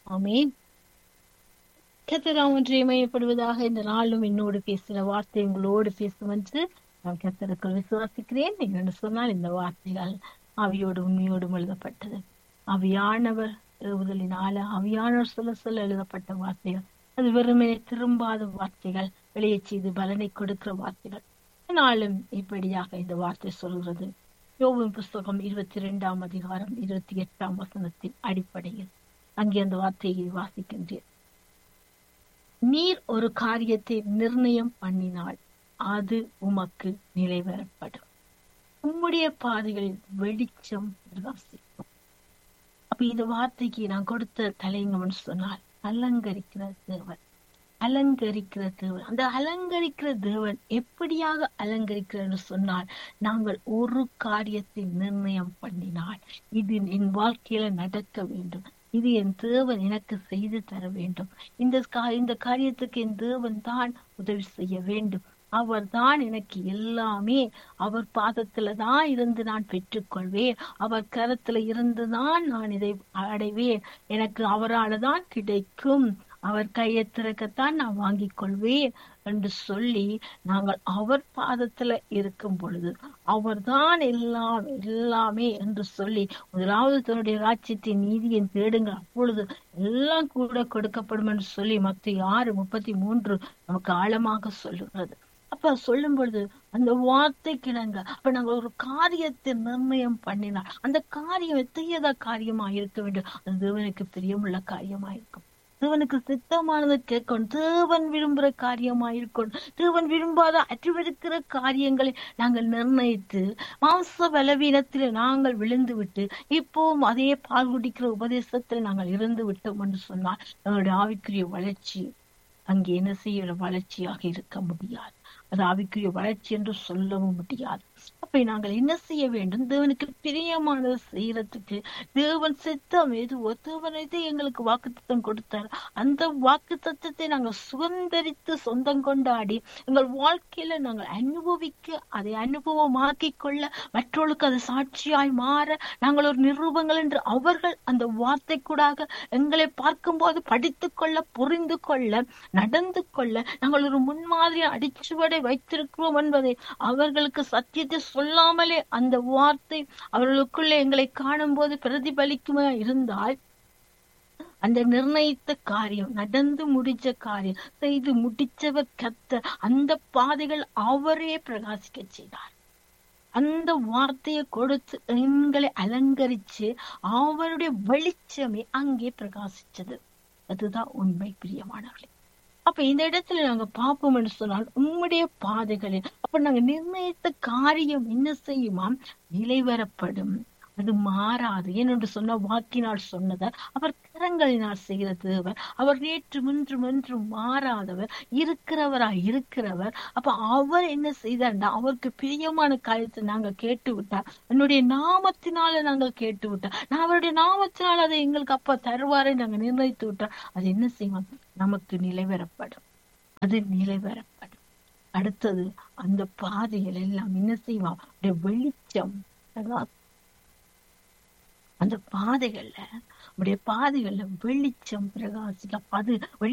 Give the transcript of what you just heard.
ஆமேன் கத்தராம் ஒன்றை மையப்படுவதாக இந்த நாளும் என்னோடு பேசுகிற வார்த்தை உங்களோடு பேசும் என்று நான் கத்தருக்குள் விசுவாசிக்கிறேன் நீங்கள் சொன்னால் இந்த வார்த்தைகள் ஆவியோடு உண்மையோடும் எழுதப்பட்டது அவியானவர் ஏவுதலினால அவியானவர் சொல்ல சொல்ல எழுதப்பட்ட வார்த்தைகள் அது வெறுமே திரும்பாத வார்த்தைகள் வெளியே செய்து பலனை கொடுக்கிற வார்த்தைகள் நாளும் இப்படியாக இந்த வார்த்தை சொல்கிறது யோவின் புஸ்தகம் இருபத்தி இரண்டாம் அதிகாரம் இருபத்தி எட்டாம் வசனத்தின் அடிப்படையில் அங்கே அந்த வார்த்தையை வாசிக்கின்றேன் நீர் ஒரு காரியத்தை நிர்ணயம் பண்ணினால் அது உமக்கு நிலைவரப்படும் உம்முடைய பாதைகளில் வெளிச்சம் பிரகாசிக்கும் அப்ப இந்த வார்த்தைக்கு நான் கொடுத்த தலைங்கம்னு சொன்னால் அலங்கரிக்கிற தேவன் அலங்கரிக்கிற தேவன் அந்த அலங்கரிக்கிற தேவன் எப்படியாக அலங்கரிக்கிறார் சொன்னால் நாங்கள் ஒரு காரியத்தை நிர்ணயம் பண்ணினால் இது என் வாழ்க்கையில நடக்க வேண்டும் இது என் தேவன் எனக்கு செய்து தர வேண்டும் இந்த இந்த காரியத்துக்கு என் தேவன் தான் உதவி செய்ய வேண்டும் அவர் தான் எனக்கு எல்லாமே அவர் பாதத்துல தான் இருந்து நான் பெற்றுக்கொள்வேன் அவர் கரத்துல இருந்து தான் நான் இதை அடைவேன் எனக்கு அவரால் தான் கிடைக்கும் அவர் கையை திறக்கத்தான் நான் வாங்கிக் கொள்வேன் என்று சொல்லி நாங்கள் அவர் பாதத்துல இருக்கும் பொழுது அவர்தான் எல்லாம் எல்லாமே என்று சொல்லி முதலாவது தன்னுடைய ராஜ்யத்தின் நீதியை தேடுங்கள் அப்பொழுது எல்லாம் கூட கொடுக்கப்படும் என்று சொல்லி மத்திய ஆறு முப்பத்தி மூன்று நமக்கு ஆழமாக சொல்லுகிறது அப்ப சொல்லும் பொழுது அந்த வார்த்தை கிடங்க அப்ப நாங்க ஒரு காரியத்தை நிர்ணயம் பண்ணினால் அந்த காரியம் எத்தகையதா காரியமா இருக்க வேண்டும் அது தேவனுக்கு பிரியமுள்ள காரியமா இருக்கும் தேவனுக்கு சித்தமானது கேட்கணும் தேவன் விரும்புகிற காரியமா இருக்கணும் தேவன் விரும்பாத அற்றுவிருக்கிற காரியங்களை நாங்கள் நிர்ணயித்து மாம்ச பலவீனத்தில் நாங்கள் விழுந்து விட்டு இப்போவும் அதே பால் குடிக்கிற உபதேசத்தில் நாங்கள் இருந்து விட்டோம் என்று சொன்னால் நம்மளுடைய ஆவிக்குரிய வளர்ச்சி அங்கே என்ன செய்ய வளர்ச்சியாக இருக்க முடியாது அது ஆவிக்குரிய வளர்ச்சி என்று சொல்லவும் முடியாது அப்ப நாங்கள் என்ன செய்ய வேண்டும் தேவனுக்கு பிரியமானது செய்யறதுக்கு தேவன் சித்தம் எதுவோ தேவன் எது எங்களுக்கு வாக்குத்தம் கொடுத்தார் அந்த வாக்கு தத்துவத்தை நாங்கள் சுதந்திரித்து சொந்தம் கொண்டாடி எங்கள் வாழ்க்கையில நாங்கள் அனுபவிக்க அதை அனுபவமாக்கி கொள்ள மற்றவர்களுக்கு அது சாட்சியாய் மாற நாங்கள் ஒரு நிரூபங்கள் என்று அவர்கள் அந்த வார்த்தை கூடாக எங்களை பார்க்கும்போது படித்து கொள்ள புரிந்து கொள்ள நடந்து கொள்ள நாங்கள் ஒரு முன்மாதிரி அடிச்சுவடை வைத்திருக்கிறோம் என்பதை அவர்களுக்கு சத்தியத்தை சொல்லாமலே அந்த வார்த்தை அவர்களுக்குள்ள எங்களை காணும் போது பிரதிபலிக்குமா இருந்தால் அந்த நிர்ணயித்த காரியம் நடந்து முடிச்ச காரியம் செய்து முடிச்சவர் கத்த அந்த பாதைகள் அவரே பிரகாசிக்க செய்தார் அந்த வார்த்தையை கொடுத்து எங்களை அலங்கரிச்சு அவருடைய வெளிச்சமே அங்கே பிரகாசிச்சது அதுதான் உண்மை பிரியமானவர்களே அப்ப இந்த இடத்துல நாங்க பார்ப்போம் என்று சொன்னால் உம்முடைய பாதைகளில் அப்ப நாங்க நிர்ணயித்த காரியம் என்ன செய்யுமா நிலைவரப்படும் அது மாறாது ஏனென்று சொன்ன வாக்கினால் சொன்னவர் அவர் கரங்களினால் செய்கிற தேவர் அவர் நேற்று முன்று முன்று மாறாதவர் இருக்கிறவரா இருக்கிறவர் அப்ப அவர் என்ன செய்தார்னா அவருக்கு பிரியமான காரியத்தை நாங்க கேட்டு விட்டார் என்னுடைய நாமத்தினால நாங்கள் கேட்டு விட்டார் நான் அவருடைய நாமத்தினால் அதை எங்களுக்கு அப்ப தருவாரை நாங்க நிர்ணயித்து விட்டார் அது என்ன செய்வோம் நமக்கு நிலைவரப்படும் அது நிலைவரப்படும் அடுத்தது அந்த பாதைகள் எல்லாம் என்ன செய்வோம் வெளிச்சம் அந்த பாதைகள்ல உடைய பாதைகள்ல வெளிச்சம் பிரகாசிக்க அது